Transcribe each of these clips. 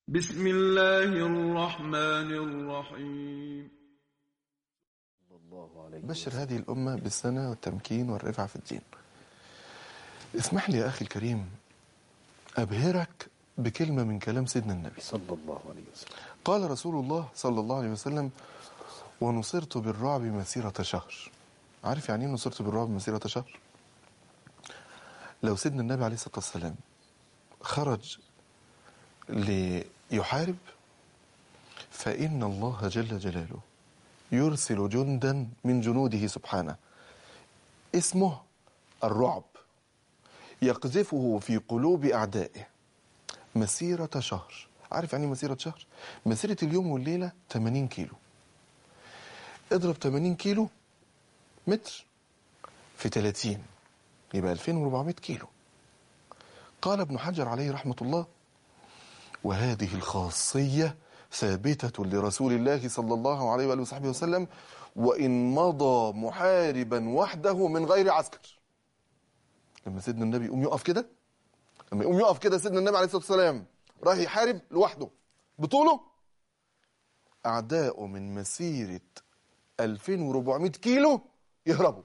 بسم الله الرحمن الرحيم الله عليه بشر هذه الأمة بالسنة والتمكين والرفعة في الدين اسمح لي يا أخي الكريم أبهرك بكلمة من كلام سيدنا النبي صلى الله عليه وسلم قال رسول الله صلى الله عليه وسلم ونصرت بالرعب مسيرة شهر عارف يعني ايه نصرت بالرعب مسيرة شهر لو سيدنا النبي عليه الصلاة والسلام خرج ليحارب فإن الله جل جلاله يرسل جندا من جنوده سبحانه اسمه الرعب يقذفه في قلوب أعدائه مسيرة شهر عارف يعني إيه مسيرة شهر مسيرة اليوم والليلة 80 كيلو اضرب 80 كيلو متر في 30 يبقى 2400 كيلو قال ابن حجر عليه رحمة الله وهذه الخاصية ثابتة لرسول الله صلى الله عليه وآله وصحبه وسلم وإن مضى محاربا وحده من غير عسكر لما سيدنا النبي يقوم يقف كده لما يقوم يقف كده سيدنا النبي عليه الصلاة والسلام راح يحارب لوحده بطوله أعداؤه من مسيرة 2400 كيلو يهربوا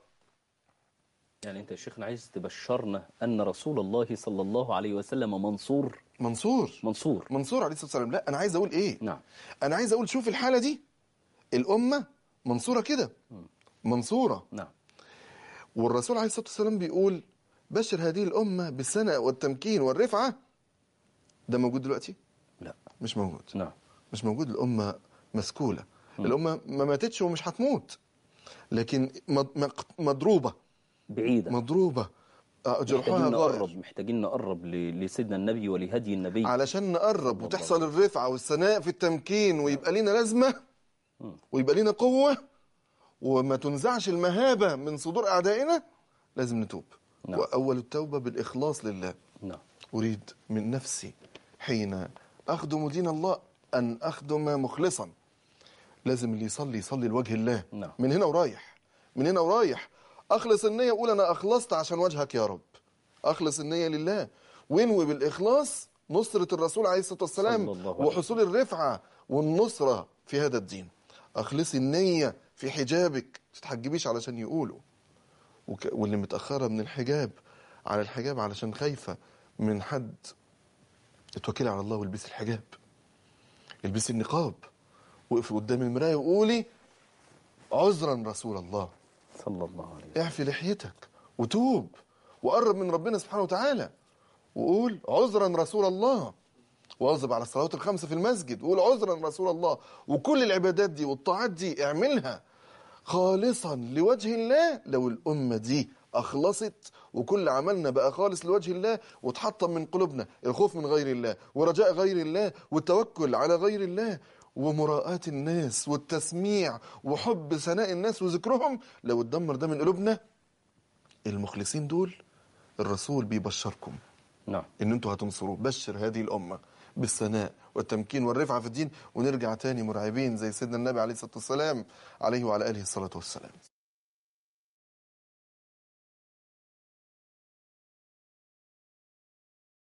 يعني انت يا شيخنا عايز تبشرنا ان رسول الله صلى الله عليه وسلم منصور منصور منصور منصور عليه الصلاة والسلام لا أنا عايز أقول إيه نعم أنا عايز أقول شوف الحالة دي الأمة منصورة كده منصورة نعم والرسول عليه الصلاة والسلام بيقول بشر هذه الأمة بالسنة والتمكين والرفعة ده موجود دلوقتي لا مش موجود نعم مش موجود الأمة مسكولة الأمة ما ماتتش ومش هتموت لكن مض- مق- مضروبة بعيدة مضروبة آه، جرحها محتاجين نقرب غائر محتاجين نقرب ل- لسيدنا النبي ولهدي النبي علشان نقرب وتحصل الرفعة والثناء في التمكين ويبقى لنا لازمة ويبقى لنا قوة وما تنزعش المهابة من صدور أعدائنا لازم نتوب نعم. وأول التوبة بالإخلاص لله نعم أريد من نفسي حين أخدم دين الله أن أخدم مخلصا لازم اللي يصلي يصلي لوجه الله نعم. من هنا ورايح من هنا ورايح أخلص النية أقول أنا أخلصت عشان وجهك يا رب أخلص النية لله وانوي بالإخلاص نصرة الرسول عليه الصلاة والسلام صلى الله عليه وحصول الرفعة والنصرة في هذا الدين أخلصي النية في حجابك ما تتحجبيش علشان يقولوا وك... واللي متأخرة من الحجاب على الحجاب علشان خايفة من حد اتوكلي على الله والبسي الحجاب البسي النقاب وقفي قدام المراية وقولي عذرا رسول الله صلى الله عليه وسلم اعفي لحيتك وتوب وقرب من ربنا سبحانه وتعالى وقول عذرا رسول الله واظب على الصلوات الخمسة في المسجد وقول عذرا رسول الله وكل العبادات دي والطاعات دي اعملها خالصا لوجه الله لو الأمة دي أخلصت وكل عملنا بقى خالص لوجه الله وتحطم من قلوبنا الخوف من غير الله ورجاء غير الله والتوكل على غير الله ومراءاة الناس والتسميع وحب ثناء الناس وذكرهم لو اتدمر ده من قلوبنا المخلصين دول الرسول بيبشركم نعم ان انتوا هتنصروه بشر هذه الامه بالثناء والتمكين والرفعه في الدين ونرجع تاني مرعبين زي سيدنا النبي عليه الصلاه والسلام عليه وعلى اله الصلاه والسلام